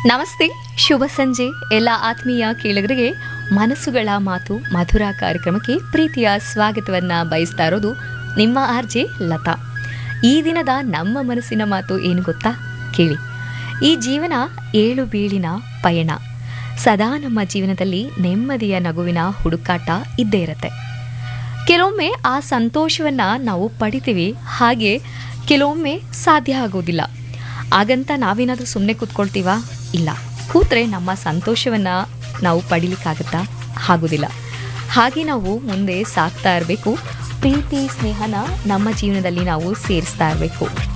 ನಮಸ್ತೆ ಶುಭ ಸಂಜೆ ಎಲ್ಲ ಆತ್ಮೀಯ ಕೇಳುಗರಿಗೆ ಮನಸ್ಸುಗಳ ಮಾತು ಮಧುರ ಕಾರ್ಯಕ್ರಮಕ್ಕೆ ಪ್ರೀತಿಯ ಸ್ವಾಗತವನ್ನ ಬಯಸ್ತಾ ಇರೋದು ನಿಮ್ಮ ಆರ್ಜೆ ಲತಾ ಈ ದಿನದ ನಮ್ಮ ಮನಸ್ಸಿನ ಮಾತು ಏನು ಗೊತ್ತಾ ಕೇಳಿ ಈ ಜೀವನ ಏಳು ಬೀಳಿನ ಪಯಣ ಸದಾ ನಮ್ಮ ಜೀವನದಲ್ಲಿ ನೆಮ್ಮದಿಯ ನಗುವಿನ ಹುಡುಕಾಟ ಇದ್ದೇ ಇರತ್ತೆ ಕೆಲವೊಮ್ಮೆ ಆ ಸಂತೋಷವನ್ನ ನಾವು ಪಡಿತೀವಿ ಹಾಗೆ ಕೆಲವೊಮ್ಮೆ ಸಾಧ್ಯ ಆಗೋದಿಲ್ಲ ಹಾಗಂತ ನಾವೇನಾದ್ರೂ ಸುಮ್ಮನೆ ಕೂತ್ಕೊಳ್ತೀವಾ ಇಲ್ಲ ಕೂತ್ರೆ ನಮ್ಮ ಸಂತೋಷವನ್ನ ನಾವು ಪಡಿಲಿಕ್ಕಾಗತ್ತಾ ಆಗೋದಿಲ್ಲ ಹಾಗೆ ನಾವು ಮುಂದೆ ಸಾಕ್ತಾ ಇರಬೇಕು ಪ್ರೀತಿ ಸ್ನೇಹನ ನಮ್ಮ ಜೀವನದಲ್ಲಿ ನಾವು ಸೇರಿಸ್ತಾ ಇರಬೇಕು